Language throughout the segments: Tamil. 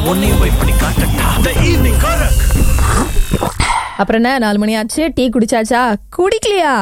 உன்னையும் போய் பண்ணி காட்டட்டா த ஈவினிங் கரக் அப்புறம் என்ன நாலு மணி ஆச்சு டீ குடிச்சாச்சா குடிக்கலையா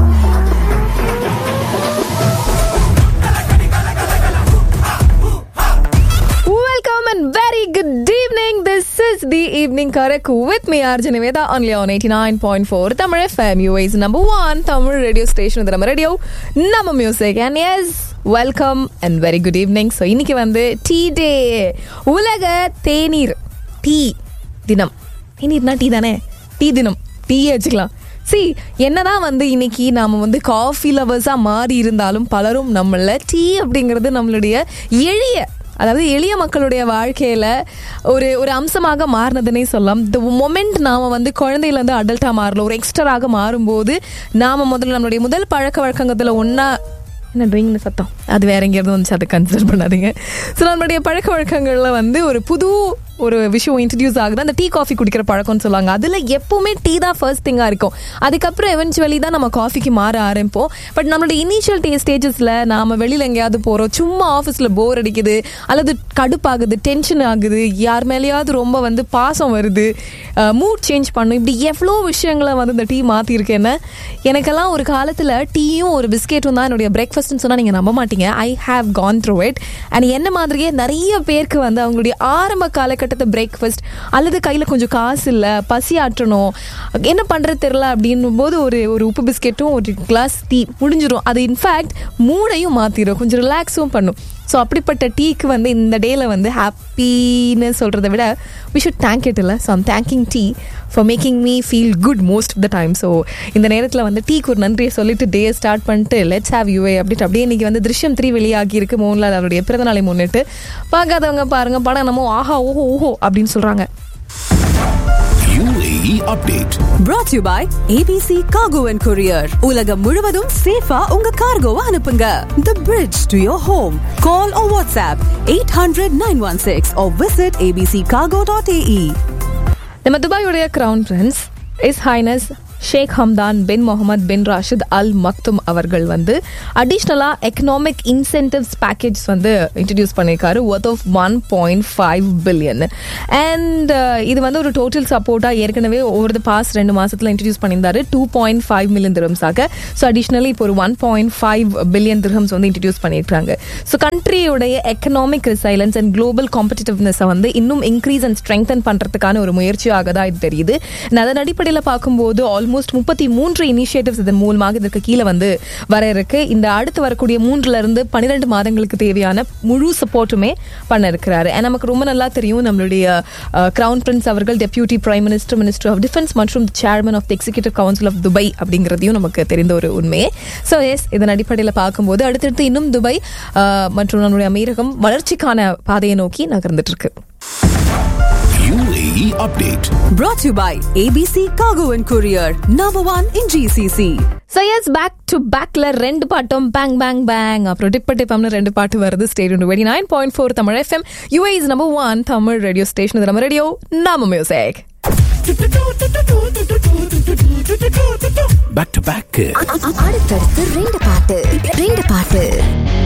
Welcome and very good evening. This is the evening correct with me, Arjun Niveda, only on 89.4 Tamil FM, UA's number one Tamil radio station with நம்ம radio, நம்ம music. And yes, welcome and very good evening. So, இன்னைக்கு வந்து டீ டே உலக தேநீர் டீ தினம் தேநீர்னா டீ தானே டீ தினம் டீயே வச்சுக்கலாம் சி என்னதான் வந்து இன்னைக்கு நாம வந்து காஃபி லவர்ஸா மாறி இருந்தாலும் பலரும் நம்மள டீ அப்படிங்கிறது நம்மளுடைய எளிய அதாவது எளிய மக்களுடைய வாழ்க்கையில ஒரு ஒரு அம்சமாக மாறினதுன்னே சொல்லலாம் த மொமெண்ட் நாம வந்து குழந்தையில இருந்து அடல்ட்டா மாறல ஒரு எக்ஸ்டராக மாறும்போது நாம முதல்ல நம்மளுடைய முதல் பழக்க வழக்கங்கத்துல ஒன்னா என்ன ட்ரிங்க்னு சத்தம் அது வேற எங்கேயாவது வந்துச்சு அதை கன்சிடர் பண்ணாதீங்க ஸோ நம்மளுடைய பழக்க வழக்கங்களில் வந்து ஒரு புது ஒரு விஷயம் இன்ட்ரடியூஸ் ஆகுது அந்த டீ காஃபி குடிக்கிற பழக்கம்னு சொல்லுவாங்க அதில் எப்பவுமே டீ தான் ஃபர்ஸ்ட் திங்காக இருக்கும் அதுக்கப்புறம் எவென்ச்சுவலி தான் நம்ம காஃபிக்கு மாற ஆரம்பிப்போம் பட் நம்மளுடைய இனிஷியல் டே ஸ்டேஜஸில் நாம வெளியில் எங்கேயாவது போகிறோம் சும்மா ஆஃபீஸில் போர் அடிக்குது அல்லது கடுப்பாகுது டென்ஷன் ஆகுது யார் மேலேயாவது ரொம்ப வந்து பாசம் வருது மூட் சேஞ்ச் பண்ணும் இப்படி எவ்வளோ விஷயங்களை வந்து இந்த டீ மாற்றிருக்கேன்னு எனக்கெல்லாம் ஒரு காலத்தில் டீயும் ஒரு பிஸ்கெட்டும் தான் என்னுடைய பிரேக்ஃபாஸ்ட்னு சொன்னால் நீங்கள் நம்ப மாட்டீங்க I have gone through it and என்ன மாதிரியே நிறைய பேருக்கு வந்து அவங்களுடைய ஆரம்ப காலகட்டத்தை பிரேக்ஃபாஸ்ட் அல்லது கையில் கொஞ்சம் காசு இல்லை பசி ஆற்றணும் என்ன பண்ணுறது தெரில அப்படின்னும் போது ஒரு ஒரு உப்பு பிஸ்கெட்டும் ஒரு கிளாஸ் டீ முடிஞ்சிடும் அது இன்ஃபேக்ட் மூடையும் மாற்றிடும் கொஞ்சம் ரிலாக்ஸும் பண்ணும் ஸோ அப்படிப்பட்ட டீக்கு வந்து இந்த டேல வந்து ஹாப்பின்னு சொல்கிறத விட வி ஷுட் தேங்க் இட் இல்லை so I'm thanking tea for making me feel good most of the time so இந்த நேரத்தில் வந்து டீக்கு ஒரு நன்றியை சொல்லிட்டு டே ஸ்டார்ட் பண்ணிட்டு லெட்ஸ் ஹேவ் யூஏ அப்படின்ட்டு அப்படியே இன்னைக்கு வந்து திருஷ்யம் த்ரீ வெளியாகி இருக்கு மோகன்லால் அவருடைய பிறந்தநாளை முன்னிட்டு பார்க்காதவங்க பாருங்க படம் நம்ம ஆஹா ஓஹோ ஓஹோ அப்படின்னு சொல்கிறாங்க UAE update brought to you by ABC Cargo and Courier. உலகம் முழுவதும் சேஃபா உங்க கார்கோவை அனுப்புங்க. The bridge to your home. Call or WhatsApp 800-916 or visit abccargo.ae. நம்ம துபாயுடைய crown prince his highness Sheikh Hamdan bin Mohammed bin Rashid Al Maktoum அவர்கள் வந்து அடிஷ்னலா எக்கனாமிக் இன்சென்டிவ்ஸ் பேக்கேஜ் வந்து இன்ட்ரடியூஸ் பண்ணியிருக்காரு worth of one point five billion and இது வந்து ஒரு டோட்டல் சப்போர்ட்டாக ஏற்கனவே ஓவர் த பாஸ்ட் ரெண்டு மாசத்துல இன்ட்ரடியூஸ் பண்ணியிருந்தாரு டூ பாயிண்ட் ஃபைவ் மில்லியன் திரம்ஸாக ஸோ அடிஷ்னலி இப்போ ஒரு one point five billion dirhams வந்து இன்ட்ரடியூஸ் பண்ணியிருக்காங்க ஸோ கண்ட்ரியோடைய எக்கனாமிக் ரிசைலன்ஸ் அண்ட் குளோபல் காம்படிட்டிவ்னஸை வந்து இன்னும் இன்க்ரீஸ் அண்ட் ஸ்ட்ரெங்தன் பண்றதுக்கான ஒரு முயற்சியாக தான் இது தெரியுது And அதன் அடிப்படையில் பார்க்கும்போது ஆல்மோஸ்ட் முப்பத்தி மூன்று இனிஷியேட்டிவ்ஸ் இதன் மூலமாக இதற்கு கீழே வந்து வர இருக்கு இந்த அடுத்து வரக்கூடிய மூன்றுல இருந்து பன்னிரெண்டு மாதங்களுக்கு தேவையான முழு சப்போர்ட்டுமே பண்ண இருக்கிறாரு And நமக்கு ரொம்ப நல்லா தெரியும் நம்மளுடைய கிரவுன் பிரின்ஸ் அவர்கள் deputy prime minister minister of defence மற்றும் chairman of the executive council of Dubai அப்படிங்கிறதையும் நமக்கு தெரிந்த ஒரு உண்மையே ஸோ எஸ் இதன் அடிப்படையில் பார்க்கும்போது அடுத்தடுத்து இன்னும் துபாய் அஹ், மற்றும் நம்மளுடைய அமீரகம் வளர்ச்சிக்கான பாதையை நோக்கி நகர்ந்துட்டு இருக்கு UAE update Brought to you by ABC Cargo and Courier. Number one in GCC. So yes back to பேக்ல ரெண்டு பாட்டும் பேங் பேங் பேங் அப்புறம் டிப்ப டிப்பம்னு ரெண்டு பாட்டு வருது ஸ்டேடியம் வெடி nine point four Tamil FM UAE's number one Tamil radio station இது நம்ம ரேடியோ நம்ம மியூசிக் back to back அடுத்தடுத்து ரெண்டு பாட்டு ரெண்டு பாட்டு